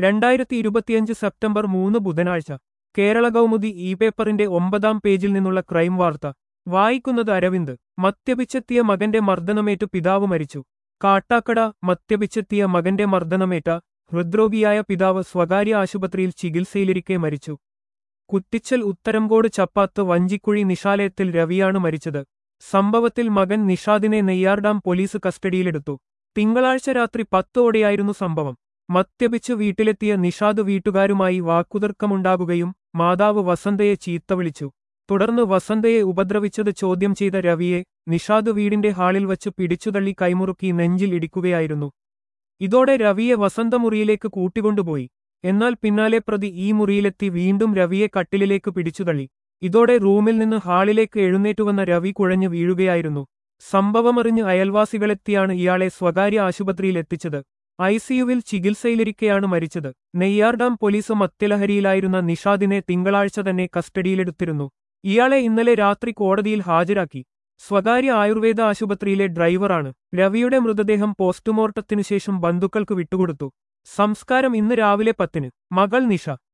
രണ്ടായിരത്തി ഇരുപത്തിയഞ്ച് സെപ്റ്റംബർ മൂന്ന് ബുധനാഴ്ച കേരള കൗമുദി ഇ പേപ്പറിന്റെ ഒമ്പതാം പേജിൽ നിന്നുള്ള ക്രൈം വാർത്ത വായിക്കുന്നത് അരവിന്ദ് മദ്യപിച്ചെത്തിയ മകന്റെ മർദ്ദനമേറ്റു പിതാവ് മരിച്ചു കാട്ടാക്കട മദ്യപിച്ചെത്തിയ മകന്റെ മർദ്ദനമേറ്റ ഹൃദ്രോഗിയായ പിതാവ് സ്വകാര്യ ആശുപത്രിയിൽ ചികിത്സയിലിരിക്കെ മരിച്ചു കുറ്റിച്ചൽ ഉത്തരംകോട് ചപ്പാത്ത് വഞ്ചിക്കുഴി നിശാലയത്തിൽ രവിയാണ് മരിച്ചത് സംഭവത്തിൽ മകൻ നിഷാദിനെ നെയ്യാർ ഡാം പോലീസ് കസ്റ്റഡിയിലെടുത്തു തിങ്കളാഴ്ച രാത്രി പത്തോടെയായിരുന്നു സംഭവം മദ്യപിച്ച് വീട്ടിലെത്തിയ നിഷാദ് വീട്ടുകാരുമായി വാക്കുതർക്കമുണ്ടാകുകയും മാതാവ് വസന്തയെ ചീത്ത വിളിച്ചു തുടർന്ന് വസന്തയെ ഉപദ്രവിച്ചത് ചോദ്യം ചെയ്ത രവിയെ നിഷാദ് വീടിന്റെ ഹാളിൽ വച്ച് പിടിച്ചുതള്ളി കൈമുറുക്കി നെഞ്ചിൽ ഇടിക്കുകയായിരുന്നു ഇതോടെ രവിയെ വസന്ത മുറിയിലേക്ക് കൂട്ടിക്കൊണ്ടുപോയി എന്നാൽ പിന്നാലെ പ്രതി ഈ മുറിയിലെത്തി വീണ്ടും രവിയെ കട്ടിലിലേക്ക് പിടിച്ചുതള്ളി ഇതോടെ റൂമിൽ നിന്ന് ഹാളിലേക്ക് എഴുന്നേറ്റുവന്ന രവി കുഴഞ്ഞു വീഴുകയായിരുന്നു സംഭവമറിഞ്ഞ് അയൽവാസികളെത്തിയാണ് ഇയാളെ സ്വകാര്യ ആശുപത്രിയിൽ എത്തിച്ചത് ഐസിയുവിൽ ചികിത്സയിലിരിക്കെയാണ് മരിച്ചത് നെയ്യാർ ഡാം പോലീസ് മദ്യലഹരിയിലായിരുന്ന നിഷാദിനെ തിങ്കളാഴ്ച തന്നെ കസ്റ്റഡിയിലെടുത്തിരുന്നു ഇയാളെ ഇന്നലെ രാത്രി കോടതിയിൽ ഹാജരാക്കി സ്വകാര്യ ആയുർവേദ ആശുപത്രിയിലെ ഡ്രൈവറാണ് രവിയുടെ മൃതദേഹം പോസ്റ്റ്മോർട്ടത്തിനു ശേഷം ബന്ധുക്കൾക്ക് വിട്ടുകൊടുത്തു സംസ്കാരം ഇന്ന് രാവിലെ പത്തിന് മകൾ നിഷ